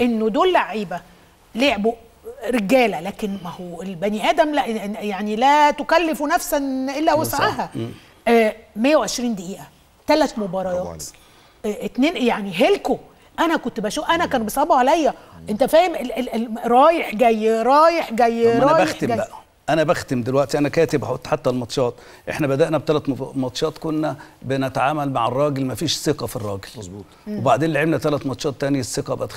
انه دول لعيبه لعبوا رجاله لكن ما هو البني ادم لا يعني لا تكلف نفسا الا وسعها آه 120 دقيقه ثلاث مباريات آه اتنين يعني هيلكو انا كنت بشوف انا كانوا بيصعبوا عليا انت فاهم ال ال ال رايح جاي رايح جاي طب ما رايح انا بختم جاي. بقى انا بختم دلوقتي انا كاتب احط حتى الماتشات احنا بدانا بثلاث مف- ماتشات كنا بنتعامل مع الراجل ما فيش ثقه في الراجل مظبوط وبعدين لعبنا ثلاث ماتشات تاني الثقه بقت 50%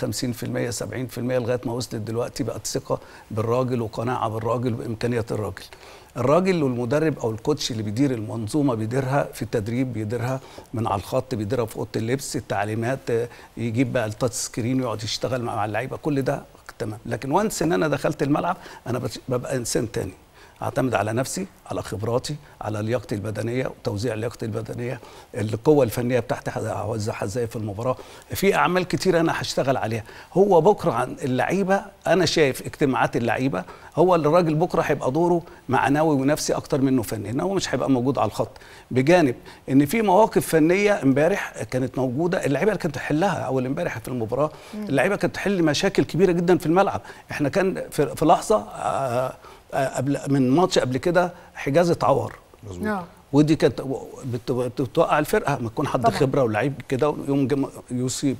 70% لغايه ما وصلت دلوقتي بقت ثقه بالراجل وقناعه بالراجل وامكانيات الراجل الراجل والمدرب او الكوتش اللي بيدير المنظومه بيديرها في التدريب بيديرها من على الخط بيديرها في اوضه اللبس التعليمات آه، يجيب بقى التاتش سكرين ويقعد يشتغل مع اللعيبه كل ده تمام لكن وانس ان انا دخلت الملعب انا بت- ببقى انسان تاني اعتمد على نفسي على خبراتي على لياقتي البدنيه وتوزيع لياقتي البدنيه القوه الفنيه بتاعتي هوزعها ازاي في المباراه في اعمال كتير انا هشتغل عليها هو بكره عن اللعيبه انا شايف اجتماعات اللعيبه هو اللي الراجل بكره هيبقى دوره معنوي ونفسي اكتر منه فني ان هو مش هيبقى موجود على الخط بجانب ان في مواقف فنيه امبارح كانت موجوده اللعيبه اللي كانت تحلها اول امبارح في المباراه اللعيبه كانت تحل مشاكل كبيره جدا في الملعب احنا كان في, في لحظه آه، آه، قبل من ماتش قبل كده حجاز اتعور مظبوط آه. ودي كانت بت- بتوقع الفرقه ما يكون حد طبعاً. خبره ولعيب كده يوم جم- يصيب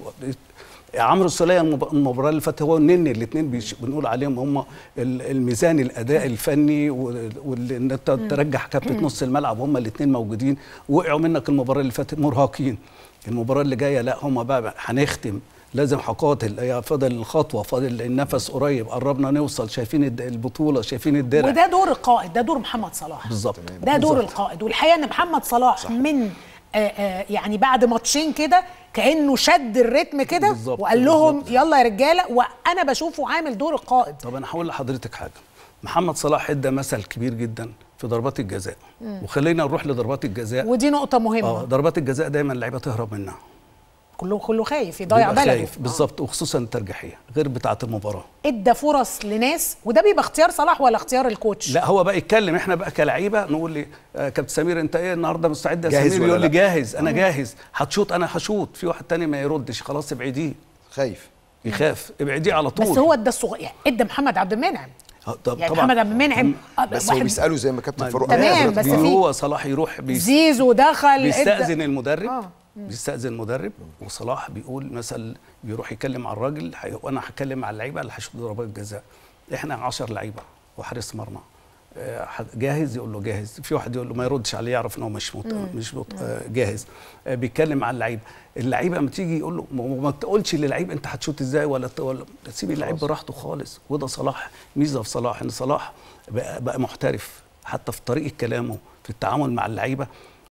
عمرو السوليه المب- المباراه اللي فاتت هو النني الاثنين بنقول عليهم هم ال- الميزان الاداء الفني وان انت ترجح كابتن نص الملعب هم الاثنين موجودين وقعوا منك المباراه اللي فاتت مرهقين المباراه اللي جايه لا هم بقى هنختم لازم هقاتل هي فاضل الخطوه فاضل النفس قريب قربنا نوصل شايفين الد- البطوله شايفين الدرع وده دور القائد ده دور محمد صلاح بالظبط ده دور بالظبط. القائد والحقيقه ان محمد صلاح صح. من آه آه يعني بعد ماتشين كده كانه شد الريتم كده بالظبط، وقال لهم بالظبط. يلا يا رجاله وانا بشوفه عامل دور القائد طب انا هقول لحضرتك حاجه محمد صلاح ادى مثل كبير جدا في ضربات الجزاء وخلينا نروح لضربات الجزاء ودي نقطه مهمه اه ضربات الجزاء دايما اللعيبه تهرب منها كله كله خايف يضيع بيبقى بلده خايف بالظبط وخصوصا الترجيحيه غير بتاعه المباراه ادى فرص لناس وده بيبقى اختيار صلاح ولا اختيار الكوتش لا هو بقى يتكلم احنا بقى كلعيبه نقول لي آه كابتن سمير انت ايه النهارده مستعد يا جاهز سمير ولا يقول لي لا؟ جاهز انا جاهز هتشوط انا هشوط في واحد تاني ما يردش خلاص ابعديه خايف يخاف ابعديه على طول بس هو ادى الصغير يعني ادى محمد عبد المنعم آه، طب يعني طبعاً. محمد عبد المنعم آه، بس هو واحد بيساله زي ما كابتن فاروق تمام، قال. بس بي- في- هو صلاح يروح بيس زيزو دخل بيستأذن ادى المدرب آه. بيستأذن المدرب وصلاح بيقول مثلا بيروح يكلم على الراجل حي- وانا هتكلم على اللعيبه اللي هيشوط ضربات جزاء احنا 10 لعيبه وحارس مرمى آه، حد- جاهز يقول له جاهز في واحد يقول له ما يردش عليه يعرف ان هو مش مت... مش مت... آه، جاهز آه، بيتكلم مع اللعيبه اللعيبه لما تيجي يقول له ما ما تقولش للعيب انت هتشوط ازاي ولا ت- ولا سيب اللعيب براحته خالص وده صلاح ميزه في صلاح ان صلاح بقى, بقى محترف حتى في طريقه كلامه في التعامل مع اللعيبه